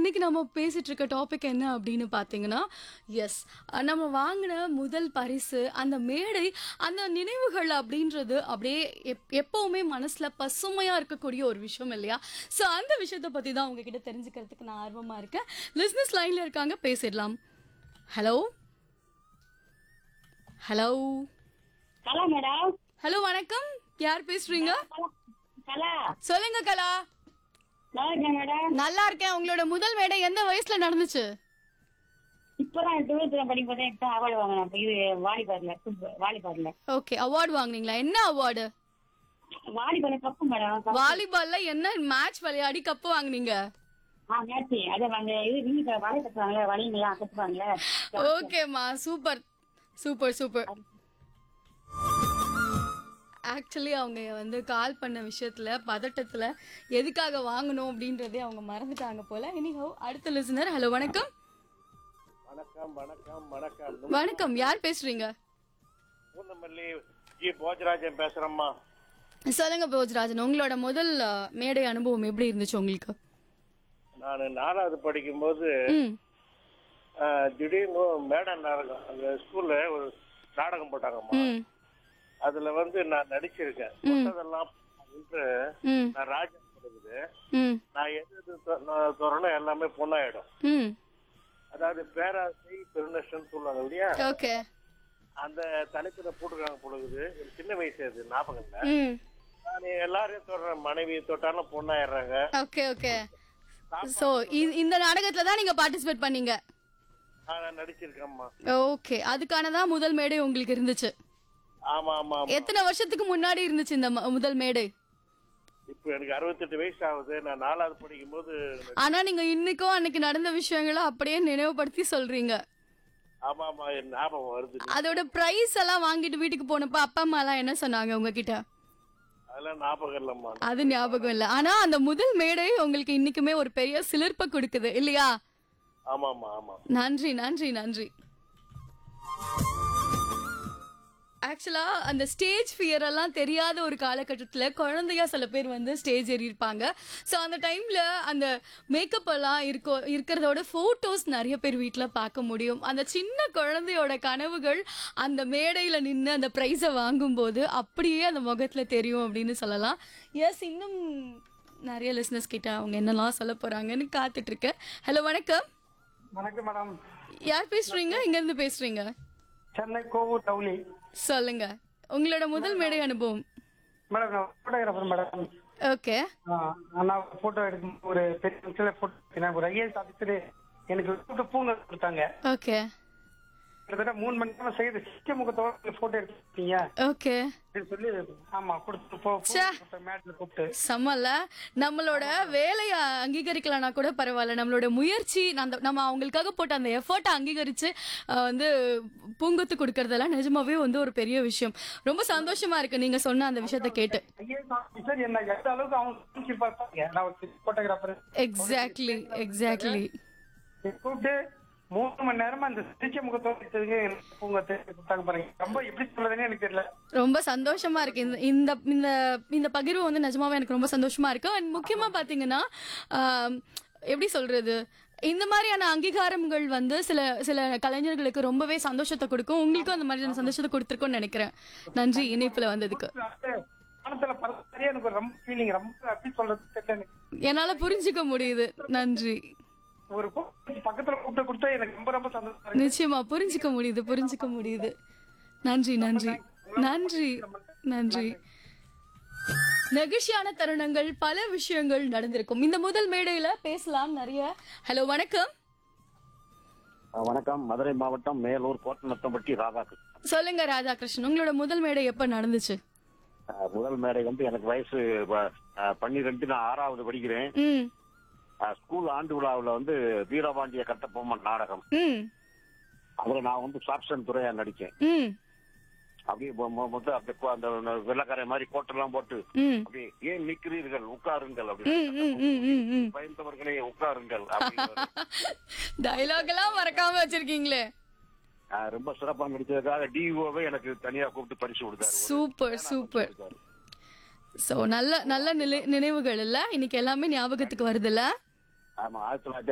இன்னைக்கு நம்ம பேசிட்டு இருக்க டாபிக் என்ன அப்படின்னு பார்த்தீங்கன்னா எஸ் நம்ம வாங்கின முதல் பரிசு அந்த மேடை அந்த நினைவுகள் அப்படின்றது அப்படியே எப் எப்பவுமே மனசுல பசுமையா இருக்கக்கூடிய ஒரு விஷயம் இல்லையா ஸோ அந்த விஷயத்தை பத்தி தான் உங்ககிட்ட தெரிஞ்சுக்கிறதுக்கு நான் ஆர்வமா இருக்கேன் லிஸ்னஸ் லைன்ல இருக்காங்க பேசிடலாம் hello hello Kala madam hello வணக்கம் யார் பேசுறீங்க கலா சொல்லுங்க கலா நல்லா இருக்கேன் மேடம் நல்லா இருக்கேன் உங்களோட முதல் மேடை எந்த வயசுல நடந்துச்சு இப்பதான் டுவெல்த்ல படிக்கும் போதே இப்போ அவார்டு வாங்கினேன் அப்ப இது வாலிபார்ல வாலிபார்ல ஓகே அவார்டு வாங்குனீங்களா என்ன அவார்டு வாலிபார்ல கப்பு மேடம் வாலிபால்ல என்ன மேட்ச் விளையாடி கப்பு வாங்குனீங்க ஆ மேட்ச் அது அந்த இது நீங்க வலை கட்டுவாங்களே வலிங்களா கட்டுவாங்களே ஓகேம்மா சூப்பர் சூப்பர் சூப்பர் ஆக்சுவலி அவங்க வந்து கால் பண்ண விஷயத்துல பதட்டத்துல எதுக்காக வாங்கணும் அப்படின்றதே அவங்க மறந்துட்டாங்க போல எனிஹவ் அடுத்த லிசனர் ஹலோ வணக்கம் வணக்கம் வணக்கம் வணக்கம் வணக்கம் யார் பேசுறீங்க பூந்தமல்லி ஜி போஜராஜன் பேசுறேம்மா சொல்லுங்க போஜராஜன் உங்களோட முதல் அஹ், மேடை அனுபவம் எப்படி இருந்துச்சு உங்களுக்கு நான் நாலாவது படிக்கும்போது ம் ஆஹ், திடீர்னு மேடம் நாடகம் அந்த ஸ்கூல்ல ஒரு நாடகம் போட்டாங்கம்மா ம் அதுல வந்து நான் நடிச்சிருக்கேன் தொட்டதெல்லாம் என்று ம் நான் ராஜா கொடுக்குது ம் நான் எது எது தொ- நான் தொடரணும் எல்லாமே பொண்ணாயிடும் ம் அதாவது பேராசை பெருநஷ்டம் சொல்லுவாங்க இல்லையா ஓகே அந்த தலைப்புல போட்டுருக்காங்க பொழுது ஒரு சின்ன வயசு அது ஞாபகம் இல்லை ம் நான் எல்லாரையும் தொடர்றேன் மனைவி தொட்டாலும் பொண்ணாயிடுறாங்க ஓகே ஓகே ஸோ இந்த நாடகத்துல தான் நீங்க பார்ட்டிசிபேட் பண்ணீங்க நான் நடிச்சிருக்கேன்மா ஓகே அதுக்கான தான் முதல் மேடை உங்களுக்கு இருந்துச்சு ஆமா ஆமா ஆமா எத்தனை வருஷத்துக்கு முன்னாடி இருந்துச்சு இந்த ம- முதல் மேடை இப்ப எனக்கு அறுபத்தெட்டு வயசு ஆகுது நான் நாலாவது படிக்கும் போது ஆனா நீங்க இன்னைக்கும் அன்னைக்கு நடந்த விஷயங்களை அப்படியே நினைவுபடுத்தி சொல்றீங்க ஆமா ஆமா என் ஞாபகம் வருது அதோட பிரைஸ் எல்லாம் வாங்கிட்டு வீட்டுக்கு போனப்ப அப்பா அம்மா எல்லாம் என்ன சொன்னாங்க உங்ககிட்ட அதெல்லாம் ஞாபகம் இல்லம்மா அது ஞாபகம் இல்ல ஆனா அந்த முதல் மேடை உங்களுக்கு இன்னைக்குமே ஒரு பெரிய சிலிர்ப்ப கொடுக்குது இல்லையா ஆமா ஆமா ஆமா நன்றி நன்றி நன்றி ஆக்சுவலா அந்த ஸ்டேஜ் ஃபியர் எல்லாம் தெரியாத ஒரு காலகட்டத்தில் குழந்தையா சில பேர் வந்து ஸ்டேஜ் ஏறி இருப்பாங்க ஸோ அந்த டைம்ல அந்த மேக்கப் எல்லாம் இருக்கோ இருக்கிறதோட ஃபோட்டோஸ் நிறைய பேர் வீட்டில் பார்க்க முடியும் அந்த சின்ன குழந்தையோட கனவுகள் அந்த மேடையில் நின்று அந்த ப்ரைஸை வாங்கும்போது அப்படியே அந்த முகத்தில் தெரியும் அப்படின்னு சொல்லலாம் எஸ் இன்னும் நிறைய லிஸ்னஸ் கிட்ட அவங்க என்னெல்லாம் சொல்ல போறாங்கன்னு காத்துட்டு இருக்கேன் ஹலோ வணக்கம் வணக்கம் மேடம் யார் பேசுறீங்க இங்க இருந்து பேசுறீங்க சென்னை கோவூர் டவுலி சொல்லுங்க உங்களோட முதல் மேடை அனுபவம் மேடம் நான் ஃபோட்டோகிராஃபர் மேடம் ஓகே ஆ, நான் ஃபோட்டோ எடுக்கும் ஒரு பெரிய ஃபங்க்ஷனில் ஃபோட்டோ எடுத்தேன் ஒரு ஐஏஎஸ் ஆஃபீஸர் எனக்கு கூப்பிட்டு பூங்க கொடுத்தாங்க ஓகே கிட்டத்தட்ட மூணு மணி நேரம் செய்து சிக்க முகத்தோட ஃபோட்டோ எடுத்துட்டீங்க ஓகே அப்படின்னு சொல்லி ஆமா கொடுத்து போ ச்சே. மேட்ல கூப்பிட்டு செம்மல்ல நம்மளோட வேலையை அங்கீகரிக்கலனா கூட பரவாயில்ல நம்மளோட முயற்சி அந்த நம்ம அவங்களுக்காக போட்ட அந்த எஃபர்ட்டை அங்கீகரிச்சு அஹ், வந்து பூங்கொத்து கொடுக்கறதெல்லாம் நிஜமாவே வந்து ஒரு பெரிய விஷயம் ரொம்ப சந்தோஷமா இருக்கு நீங்க சொன்ன அந்த விஷயத்த கேட்டு ஐஏஎஸ் ஆஃபீஸர் என்ன எந்த அளவுக்கு அவங்க பார்ப்பாங்க நான் ஒரு ஃபோட்டோகிராஃபர் எக்ஸாக்ட்லி எக்ஸாக்ட்லி கூப்பிட்டு மூணு மணி நேரமா அந்த சிரிச்ச முகத்தோட எடுத்ததுக்கு எனக்கு பூங்க கொடுத்தாங்க பாருங்க ரொம்ப எப்படி சொல்றதுன்னு எனக்கு தெரியல ரொம்ப சந்தோஷமா இருக்கு இந்த இந்த இந்த இந்த பகிர்வு வந்து நிஜமாவே எனக்கு ரொம்ப சந்தோஷமா இருக்கு அண்ட் முக்கியமா பாத்தீங்கன்னா ஆம், எப்படி சொல்றது இந்த மாதிரியான அங்கீகாரங்கள் வந்து சில சில கலைஞர்களுக்கு ரொம்பவே சந்தோஷத்தை கொடுக்கும் உங்களுக்கும் அந்த மாதிரியான சந்தோஷத்தை கொடுத்துருக்கோம்னு நினைக்கிறேன் நன்றி இணைப்புல வந்ததுக்கு வானத்துல பறந்தாலே எனக்கு ரொம்ப ஃபீலிங் ரொம்ப எப்படி சொல்றது தெரியல எனக்கு என்னால புரிஞ்சுக்க முடியுது நன்றி ஒரு கூப்பிட்டு பக்கத்துல கூப்பிட்டு கொடுத்தா எனக்கு ரொம்ப ரொம்ப சந்தோஷம் இருக்கு. நிச்சயமா புரிஞ்சுக்க முடியுது புரிஞ்சுக்க முடியுது நன்றி நன்றி நன்றி நன்றி நெகிழ்ச்சியான தருணங்கள் பல விஷயங்கள் நடந்திருக்கும் இந்த முதல் மேடையில பேசலாம் நிறைய ஹலோ வணக்கம் அஹ் வணக்கம் மதுரை மாவட்டம் மேலூர் கோட்டநத்தம்பட்டி ராதாகிருஷ்ணன் சொல்லுங்க ராதாகிருஷ்ணன் உங்களோட முதல் மேடை எப்ப நடந்துச்சு அஹ் முதல் மேடை வந்து எனக்கு வயசு வ- அஹ் பன்னிரெண்டு நான் ஆறாவது படிக்கிறேன் ம் அஹ் ஸ்கூல் ஆண்டு விழாவுல வந்து வீரபாண்டிய கட்டபொம்மன் நாடகம் ம் அதுல நான் வந்து சாப்சன் துறையா நடிச்சேன் ம் அப்படியே மொ- மொ- மொத்தம் அப்படியே கோ- அந்த வெள்ளக்காரை மாதிரி கோட்டெல்லாம் போட்டு ம் அப்படியே ஏன் நிக்கிறீர்கள் உட்காருங்கள் ம் அப்படின்னு ம் ம் ம் ம் பயந்தவர்களே உட்காருங்கள் அப்படின்னு டைலாக் எல்லாம் மறக்காம வச்சிருக்கீங்களே அஹ் ரொம்ப சிறப்பா நடிச்சதுக்காக டிஓவே எனக்கு தனியா கூப்பிட்டு பரிசு கொடுத்தாரு ஒரு சூப்பர் சூப்பர் சோ நல்ல நல்ல நிலை- நினைவுகள் இல்ல இன்னைக்கு எல்லாமே ஞாபகத்துக்கு வருதுல்ல ஆமா ஆயிரத்தி தொள்ளாயிரத்தி